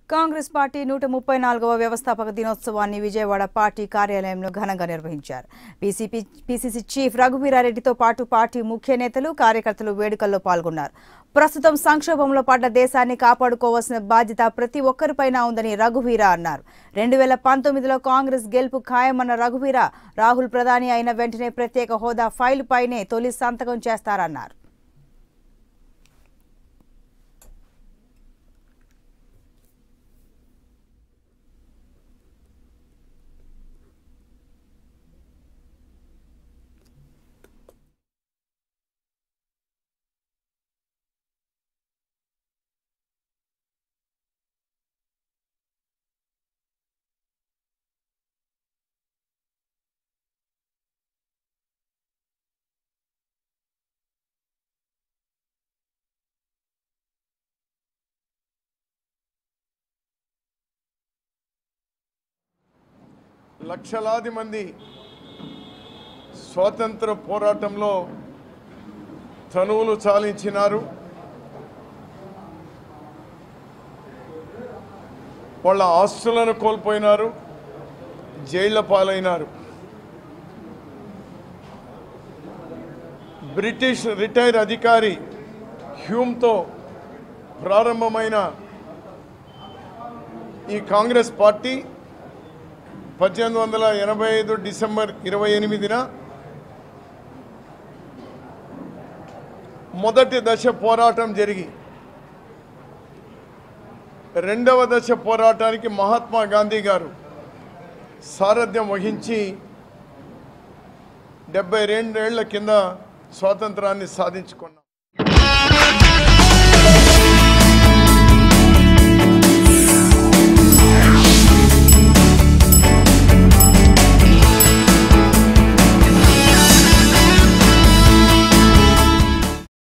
Congress party నూట ముప్పై నాలుగవ వ్యవస్థాపక దినోత్సవాన్ని విజయవాడ పార్టీ కార్యాలయంలో ఘనంగా నిర్వహించారు పీసీపీ పీసీసీ చీఫ్ రఘువీరారెడ్డితో పాటు పార్టీ ముఖ్య నేతలు కార్యకర్తలు వేడుకల్లో పాల్గొన్నారు ప్రస్తుతం సంక్షోభంలో పడ్డ దేశాన్ని కాపాడుకోవాల్సిన బాధ్యత ప్రతి ఒక్కరిపైన ఉందని రఘువీర అన్నారు రెండు వేల పంతొమ్మిదిలో కాంగ్రెస్ గెలుపు ఖాయమన్న రఘువీర రాహుల్ ప్రధాని అయిన వెంటనే ప్రత్యేక హోదా ఫైల్ పైనే తొలి సంతకం చేస్తారన్నారు లక్షలాది మంది స్వాతంత్ర పోరాటంలో తనువులు చాలించినారు వాళ్ళ ఆస్తులను కోల్పోయినారు జైళ్ల పాలైనారు బ్రిటిష్ రిటైర్ అధికారి హ్యూమ్తో ప్రారంభమైన ఈ కాంగ్రెస్ పార్టీ పద్దెనిమిది వందల ఎనభై ఐదు డిసెంబర్ ఇరవై ఎనిమిదిన మొదటి దశ పోరాటం జరిగి రెండవ దశ పోరాటానికి మహాత్మా గాంధీ గారు సారథ్యం వహించి డెబ్బై రెండేళ్ల కింద స్వాతంత్రాన్ని సాధించుకున్నాం